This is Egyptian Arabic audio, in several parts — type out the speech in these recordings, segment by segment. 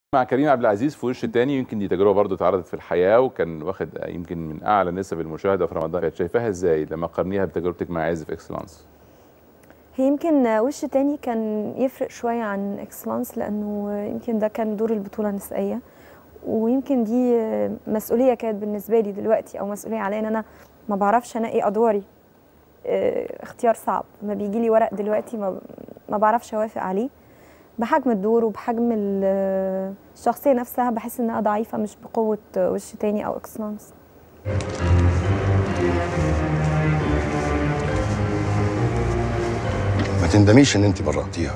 مع كريم عبد العزيز في وش تاني يمكن دي تجربه برضه اتعرضت في الحياه وكان واخد يمكن من اعلى نسب المشاهده في رمضان كانت شايفاها ازاي لما قارنيها بتجربتك مع عز في اكسلانس هي يمكن وش تاني كان يفرق شوية عن اكسلانس لأنه يمكن ده كان دور البطولة النسائية ويمكن دي مسؤولية كانت بالنسبة لي دلوقتي أو مسؤولية عليا إن أنا ما بعرفش أنقي أدواري اه، اختيار صعب ما بيجي لي ورق دلوقتي ما, ما بعرفش أوافق عليه بحجم الدور وبحجم ال- الشخصية نفسها بحس إنها ضعيفة مش بقوة وش تاني أو اكسلانس ما تندميش ان انت برأتيها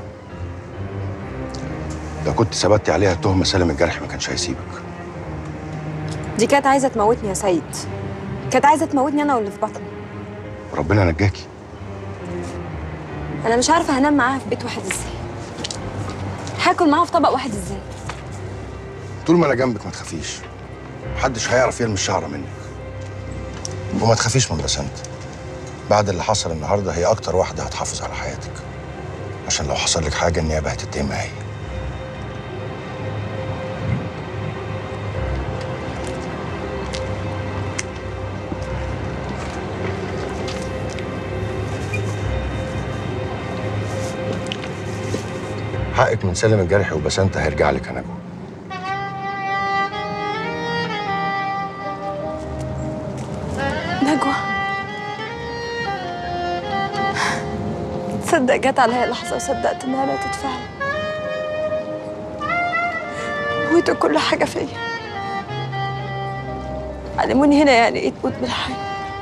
لو كنت ثبتي عليها تهمه سالم الجرح ما كانش هيسيبك دي كانت عايزه تموتني يا سيد كانت عايزه تموتني انا واللي في بطني وربنا نجاكي انا مش عارفه هنام معاها في بيت واحد ازاي هاكل معاها في طبق واحد ازاي طول ما انا جنبك ما تخافيش محدش هيعرف يلمس شعره منك وما تخافيش من بسنت بعد اللي حصل النهارده هي اكتر واحده هتحافظ على حياتك عشان لو حصل لك حاجه النيابه هتتهمها هي حقك من سالم الجرح وبسنت هيرجع لك انا جوه نجوى تصدق جت عليا لحظة وصدقت إنها ماتت فعلا موتوا كل حاجة فيا علموني هنا يعني إيه تموت بالحي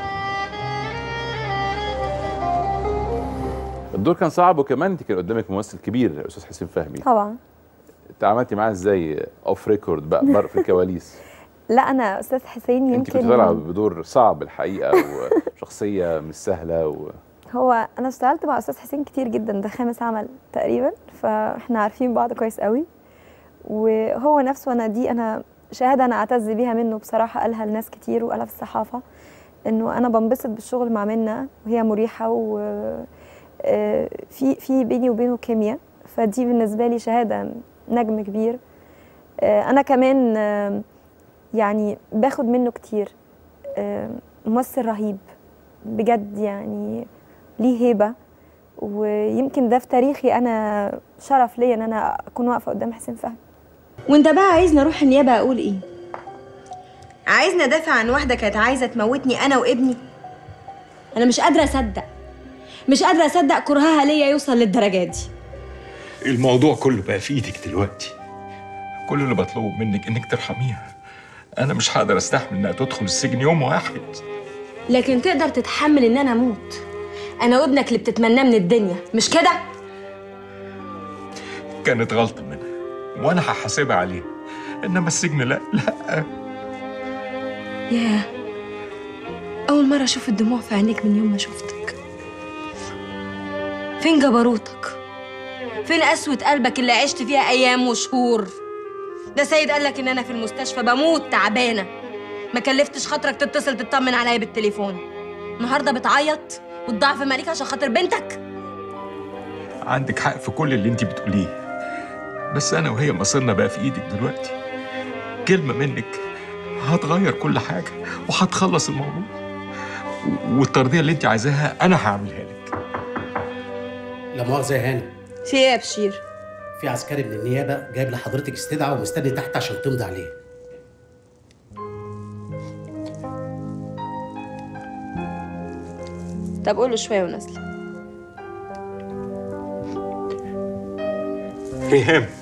الدور كان صعب وكمان انت كان قدامك ممثل كبير استاذ حسين فهمي طبعا تعاملتي معاه ازاي اوف ريكورد بقى بره في الكواليس لا أنا أستاذ حسين انت كنت يمكن طالعه بدور صعب الحقيقه وشخصيه مش سهله و... هو انا اشتغلت مع استاذ حسين كتير جدا ده خامس عمل تقريبا فاحنا عارفين بعض كويس قوي وهو نفسه انا دي انا شهاده انا اعتز بيها منه بصراحه قالها لناس كتير وقالها في الصحافه انه انا بنبسط بالشغل مع منى وهي مريحه و آه، في في بيني وبينه كيمياء فدي بالنسبه لي شهاده نجم كبير آه، انا كمان آه، يعني باخد منه كتير آه، ممثل رهيب بجد يعني ليه هيبه ويمكن ده في تاريخي انا شرف ليا ان انا اكون واقفه قدام حسين فهمي وانت بقى عايزني اروح النيابه اقول ايه عايزني ادافع عن واحده كانت عايزه تموتني انا وابني انا مش قادره اصدق مش قادره اصدق كرهها ليا يوصل للدرجه دي الموضوع كله بقى في ايدك دلوقتي كل اللي بطلبه منك انك ترحميها انا مش هقدر استحمل انها تدخل السجن يوم واحد لكن تقدر تتحمل ان انا اموت انا وابنك اللي بتتمناه من الدنيا مش كده كانت غلطه منها وانا هحاسبها عليها انما السجن لا لا ياه اول مره اشوف الدموع في عينيك من يوم ما شفتك فين جبروتك فين قسوه قلبك اللي عشت فيها ايام وشهور ده سيد قالك ان انا في المستشفى بموت تعبانه ما كلفتش خاطرك تتصل تطمن عليا بالتليفون النهارده بتعيط وتضعف مالك عشان خاطر بنتك عندك حق في كل اللي انت بتقوليه بس انا وهي مصيرنا بقى في ايدك دلوقتي كلمه منك هتغير كل حاجه وهتخلص الموضوع و- والترضيه اللي انت عايزاها انا هعملها لك لا مؤاخذة يا هانم في ايه يا بشير في عسكري من النيابة جايب لحضرتك استدعاء ومستني تحت عشان تمضي عليه طب قوله شوية ونازلة ريهام